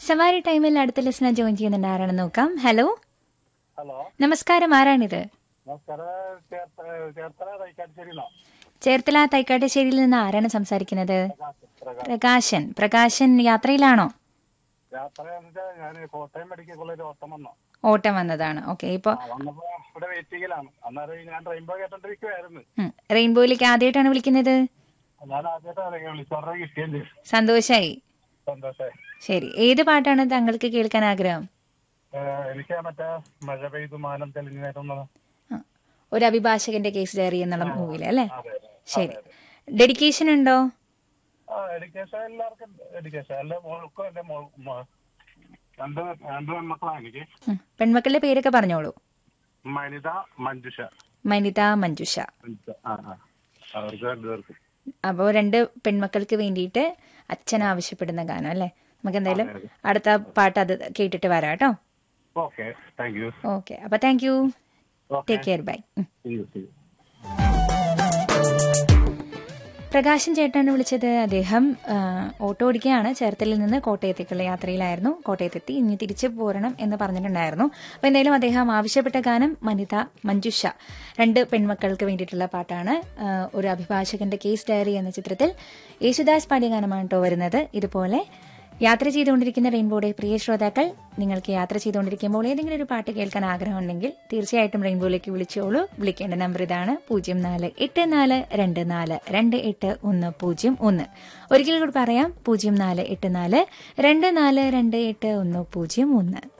സവാരി ടൈമിൽ അടുത്ത ലിസണർ ജോയിൻ ചെയ്യുന്നുണ്ട് ആരാണെന്ന് നോക്കാം ഹലോ ഹലോ നമസ്കാരം ആരാണിത് നമസ്കാരം ചേർത്ത ചേർത്തല തൈക്കാട്ടുശ്ശേരിന്നോ ചേർത്തല തൈക്കാട്ടുശ്ശേരിയിൽ നിന്ന് ആരാണ് സംസാരിക്കുന്നത് പ്രകാശ് പ്രകാശ് പ്രകാശൻ പ്രകാശൻ യാത്രയിലാണോ യാത്ര വെച്ചാൽ ഞാൻ കോട്ടയം മെഡിക്കൽ കോളേജ് ഓട്ടം വന്നോ ഓട്ടം വന്നതാണ് ഓക്കെ ഇപ്പൊ ആ, വന്നപ്പോ ഇവിടെ വെയിറ്റിംഗിലാണ് അന്നേരം ഞാൻ റെയിൻബോ കേട്ടോണ്ടിരിക്കുവായിരുന്നു ഉം, റെയിൻബോയിലേക്ക് ആദ്യമായിട്ടാണ് വിളിക്കുന്നത് ഞാൻ ആദ്യമായിട്ടാണ് വിളിച്ചോടെ കിട്ടുകയും ചെയ്തു സന്തോഷായി സന്തോഷമായി ശരി ഏത് പാട്ടാണ് താങ്കൾക്ക് കേൾക്കാൻ ആഗ്രഹം ഏഹ്, എനിക്ക് മറ്റേ മഴ പെയ്തു മാനം തെളിഞ്ഞു നേരുന്നത് ആ, ഒരു അഭിഭാഷകന്റെ കേസ് ഡയറി എന്നുള്ള മൂവിയിൽ അല്ലേ അതെ അതെ ശരി ഡെഡിക്കേഷൻ ഉണ്ടോ ആ എഡ്യൂക്കേഷൻ എല്ലാവർക്കും എഡ്യൂക്കേഷൻ എന്റെ മോൾക്കും എന്റെ മോൾ മ- രണ്ട് രണ്ട് പെൺമക്കളാണ് എനിക്ക് ഉം, പെൺമക്കളുടെ പേരൊക്കെ പറഞ്ഞോളൂ മനിത മഞ്ജുഷ മനിത മഞ്ജുഷ മഞ്ജുഷ ആ ആ അവർക്ക് രണ്ടുപേർക്കും അപ്പോൾ രണ്ട് പെൺമക്കൾക്ക് വേണ്ടിയിട്ട് അച്ഛൻ ആവശ്യപ്പെടുന്ന ഗാനം അല്ലേ നമുക്ക് എന്തായാലും അതെ, അതെ. അടുത്ത പാട്ട് അത് കേട്ടിട്ട് വരാം കേട്ടോ ഓക്കെ താങ്ക് യു ഓക്കെ അപ്പോൾ thank you okay take care bye See you, see you. Prakashan ചേട്ടനാണ് വിളിച്ചത് അദ്ദേഹം ആ, ഓട്ടോ ഓടിക്കുകയാണ് ചേർത്തലിൽ നിന്ന് കോട്ടയത്തേക്കുള്ള യാത്രയിലായിരുന്നു കോട്ടയത്തെത്തി ഇനി തിരിച്ചു പോരണം എന്ന് പറഞ്ഞിട്ടുണ്ടായിരുന്നു അപ്പോൾ എന്തായാലും അദ്ദേഹം ആവശ്യപ്പെട്ട ഗാനം മനിത മഞ്ജുഷ രണ്ട് പെൺമക്കൾക്ക് വേണ്ടിയിട്ടുള്ള പാട്ടാണ് ആ, ഒരു അഭിഭാഷകന്റെ കേസ് ഡയറി എന്ന ചിത്രത്തിൽ യേശുദാസ് പാടിയ ഗാനമാണ് കേട്ടോ വരുന്നത് ഇതുപോലെ യാത്ര ചെയ്തുകൊണ്ടിരിക്കുന്ന റെയിൻബോയുടെ പ്രിയ ശ്രോതാക്കൾ നിങ്ങൾക്ക് യാത്ര ചെയ്തുകൊണ്ടിരിക്കുമ്പോൾ ഏതെങ്കിലും ഒരു പാട്ട് കേൾക്കാൻ ആഗ്രഹമുണ്ടെങ്കിൽ തീർച്ചയായിട്ടും റെയിൻബോയിലേക്ക് വിളിച്ചോളൂ വിളിക്കേണ്ട നമ്പർ ഇതാണ് പൂജ്യം നാല് എട്ട് നാല് രണ്ട് നാല് രണ്ട് എട്ട് ഒന്ന് പൂജ്യം ഒന്ന് ഒരിക്കൽ കൂടി പറയാം പൂജ്യം നാല് എട്ട് നാല് രണ്ട് നാല് രണ്ട് എട്ട് ഒന്ന് പൂജ്യം ഒന്ന്